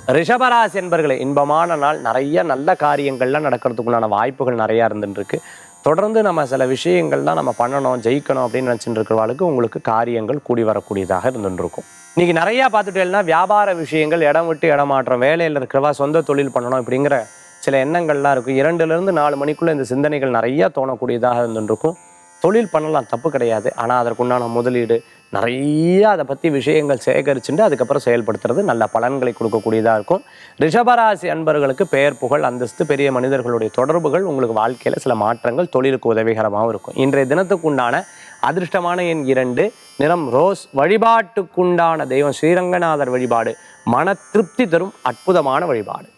ரிஷபராசி என்பர்களே இன்பமான நாள் நிறைய நல்ல காரியங்கள்லாம் நடக்கிறதுக்குண்டான வாய்ப்புகள் நிறையா இருந்துட்டு இருக்கு தொடர்ந்து நம்ம சில விஷயங்கள்லாம் நம்ம பண்ணணும் ஜெயிக்கணும் அப்படின்னு நினச்சிட்டு இருக்கிறவாளுக்கு உங்களுக்கு காரியங்கள் கூடி வரக்கூடியதாக இருந்துட்டு இருக்கும் இன்னைக்கு நிறையா பார்த்துட்டேன்னா வியாபார விஷயங்கள் இடம் விட்டு இடம் மாற்றம் வேலையில் இருக்கிறவா சொந்த தொழில் பண்ணணும் இப்படிங்கிற சில எண்ணங்கள்லாம் இருக்கும் இரண்டுலேருந்து நாலு மணிக்குள்ளே இந்த சிந்தனைகள் நிறைய தோணக்கூடியதாக இருந்துட்டு இருக்கும் தொழில் பண்ணலாம் தப்பு கிடையாது ஆனால் அதற்குண்டான முதலீடு நிறைய அதை பற்றி விஷயங்கள் சேகரிச்சுட்டு அதுக்கப்புறம் செயல்படுத்துறது நல்ல பலன்களை கொடுக்கக்கூடியதாக இருக்கும் ரிஷபராசி அன்பர்களுக்கு பெயர் புகழ் அந்தஸ்து பெரிய மனிதர்களுடைய தொடர்புகள் உங்களுக்கு வாழ்க்கையில் சில மாற்றங்கள் தொழிலுக்கு உதவிகரமாகவும் இருக்கும் இன்றைய தினத்துக்குண்டான அதிர்ஷ்டமான எண் இரண்டு நிறம் ரோஸ் வழிபாட்டுக்குண்டான தெய்வம் ஸ்ரீரங்கநாதர் வழிபாடு மன திருப்தி தரும் அற்புதமான வழிபாடு